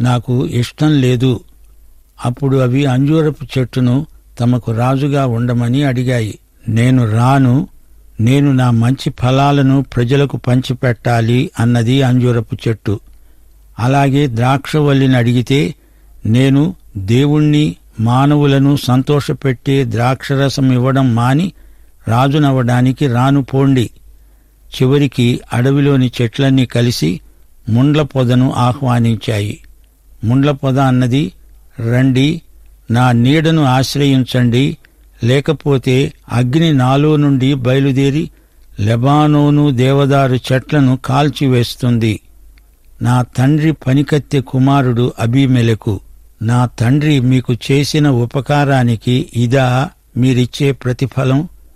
నాకు ఇష్టం లేదు అప్పుడు అవి అంజూరపు చెట్టును తమకు రాజుగా ఉండమని అడిగాయి నేను రాను నేను నా మంచి ఫలాలను ప్రజలకు పంచిపెట్టాలి అన్నది అంజూరపు చెట్టు అలాగే ద్రాక్షవల్లిని అడిగితే నేను దేవుణ్ణి మానవులను సంతోషపెట్టే ద్రాక్షరసం ఇవ్వడం మాని రాజునవ్వడానికి రాను పోండి చివరికి అడవిలోని చెట్లన్నీ కలిసి ముండ్ల పొదను ఆహ్వానించాయి ముండ్ల పొద అన్నది రండి నా నీడను ఆశ్రయించండి లేకపోతే అగ్ని నాలో నుండి బయలుదేరి లెబానోను దేవదారు చెట్లను కాల్చివేస్తుంది నా తండ్రి పనికత్తె కుమారుడు అబీమెలకు నా తండ్రి మీకు చేసిన ఉపకారానికి ఇదా మీరిచ్చే ప్రతిఫలం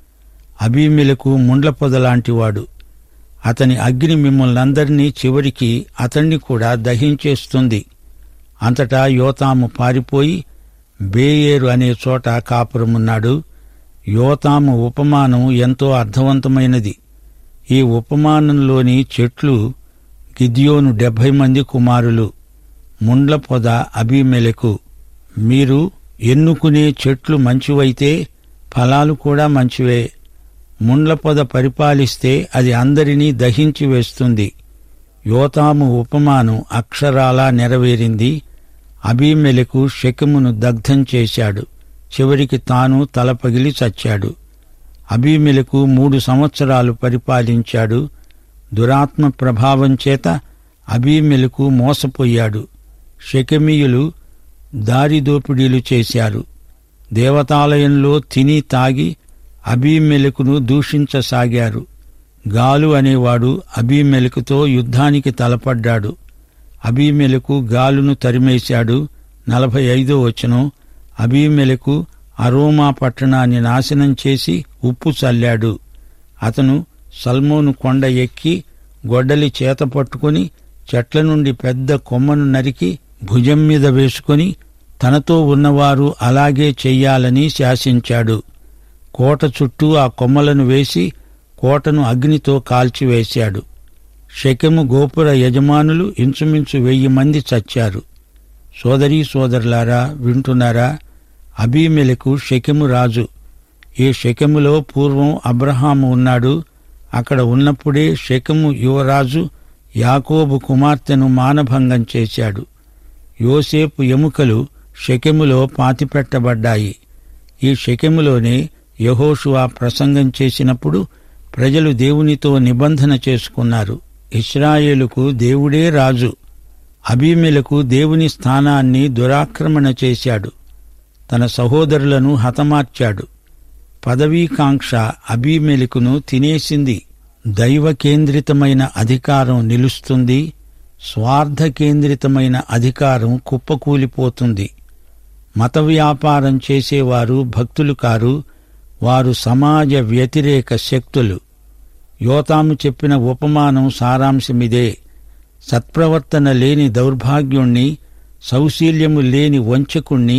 అబీమెలకు ముండ్ల పొదలాంటివాడు అతని అగ్ని మిమ్మల్నందరినీ చివరికి అతణ్ణి కూడా దహించేస్తుంది అంతటా యోతాము పారిపోయి బేయేరు అనే చోట కాపురమున్నాడు యోతాము ఉపమానం ఎంతో అర్థవంతమైనది ఈ ఉపమానంలోని చెట్లు గిద్యోను డెబ్భై మంది కుమారులు ముండ్ల పొద అభిమెలకు మీరు ఎన్నుకునే చెట్లు మంచివైతే ఫలాలు కూడా మంచివే ముండ్ల పొద పరిపాలిస్తే అది అందరినీ దహించి వేస్తుంది యోతాము ఉపమానం అక్షరాలా నెరవేరింది అబీమెలకు శకమును దగ్ధం చేశాడు చివరికి తాను తల పగిలి చచ్చాడు అబీమెలకు మూడు సంవత్సరాలు పరిపాలించాడు దురాత్మ ప్రభావం చేత అబీమెలకు మోసపోయాడు షెకెమీయులు దారిదోపిడీలు చేశారు దేవతాలయంలో తిని తాగి అబీమెలకును దూషించసాగారు గాలు అనేవాడు అబీమెలకుతో యుద్ధానికి తలపడ్డాడు అబీమెలకు గాలును తరిమేశాడు నలభై ఐదో వచనం అబీమెలకు అరోమా పట్టణాన్ని నాశనం చేసి ఉప్పు చల్లాడు అతను సల్మోను కొండ ఎక్కి గొడ్డలి చేత పట్టుకుని చెట్ల నుండి పెద్ద కొమ్మను నరికి భుజం మీద వేసుకుని తనతో ఉన్నవారు అలాగే చెయ్యాలని శాసించాడు కోట చుట్టూ ఆ కొమ్మలను వేసి కోటను అగ్నితో కాల్చివేశాడు షెకెము గోపుర యజమానులు ఇంచుమించు వెయ్యి మంది చచ్చారు సోదరీ సోదరులారా వింటున్నారా అబీమెలకు షెకెము రాజు ఈ షెకెములో పూర్వం అబ్రహాము ఉన్నాడు అక్కడ ఉన్నప్పుడే షెకెము యువరాజు యాకోబు కుమార్తెను మానభంగం చేశాడు యోసేపు ఎముకలు షెకెములో పాతిపెట్టబడ్డాయి ఈ షెకెములోనే యహోషువా ప్రసంగం చేసినప్పుడు ప్రజలు దేవునితో నిబంధన చేసుకున్నారు ఇస్రాయేలుకు దేవుడే రాజు అబీమెలకు దేవుని స్థానాన్ని దురాక్రమణ చేశాడు తన సహోదరులను హతమార్చాడు పదవీకాంక్ష అబీమెలకును తినేసింది దైవ కేంద్రితమైన అధికారం నిలుస్తుంది స్వార్థ కేంద్రితమైన అధికారం కుప్పకూలిపోతుంది మత వ్యాపారం చేసేవారు భక్తులు కారు వారు సమాజ వ్యతిరేక శక్తులు యోతాము చెప్పిన ఉపమానం సారాంశమిదే సత్ప్రవర్తన లేని దౌర్భాగ్యుణ్ణి సౌశీల్యము లేని వంచకుణ్ణి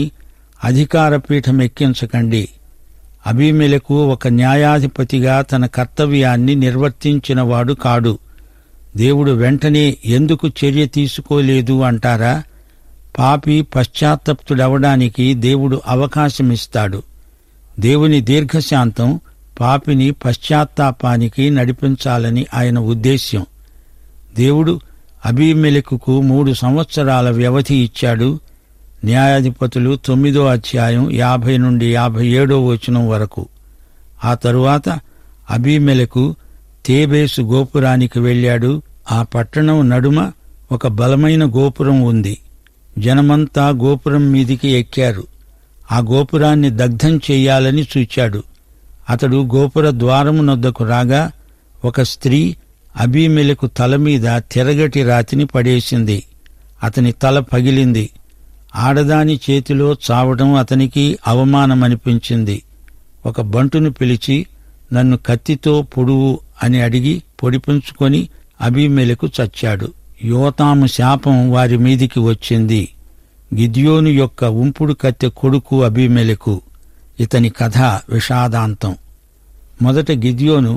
అధికారపీఠమెక్కించకండి అభిమెలకు ఒక న్యాయాధిపతిగా తన కర్తవ్యాన్ని నిర్వర్తించినవాడు కాడు దేవుడు వెంటనే ఎందుకు చర్య తీసుకోలేదు అంటారా పాపి పశ్చాత్తప్తుడవడానికి దేవుడు అవకాశమిస్తాడు దేవుని దీర్ఘశాంతం పాపిని పశ్చాత్తాపానికి నడిపించాలని ఆయన ఉద్దేశ్యం దేవుడు అబీమెలెకుకు మూడు సంవత్సరాల వ్యవధి ఇచ్చాడు న్యాయాధిపతులు తొమ్మిదో అధ్యాయం యాభై నుండి యాభై ఏడో వచనం వరకు ఆ తరువాత అబీమెలకు తేబేసు గోపురానికి వెళ్ళాడు ఆ పట్టణం నడుమ ఒక బలమైన గోపురం ఉంది జనమంతా గోపురం మీదికి ఎక్కారు ఆ గోపురాన్ని దగ్ధం చెయ్యాలని చూచాడు అతడు గోపుర ద్వారమునొద్దకు రాగా ఒక స్త్రీ అబీమెలకు తల మీద తిరగటి రాతిని పడేసింది అతని తల పగిలింది ఆడదాని చేతిలో చావడం అతనికి అవమానమనిపించింది ఒక బంటును పిలిచి నన్ను కత్తితో పొడువు అని అడిగి పొడిపించుకొని అబీమెలకు చచ్చాడు యోతాము శాపం వారి మీదికి వచ్చింది గిద్యోను యొక్క ఉంపుడు కత్తె కొడుకు అబీమెలకు ఇతని కథ విషాదాంతం మొదట గిద్యోను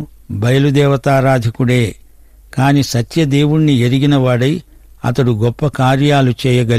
బయలుదేవతారాధికుడే కాని సత్యదేవుణ్ణి ఎరిగినవాడై అతడు గొప్ప కార్యాలు చేయగలి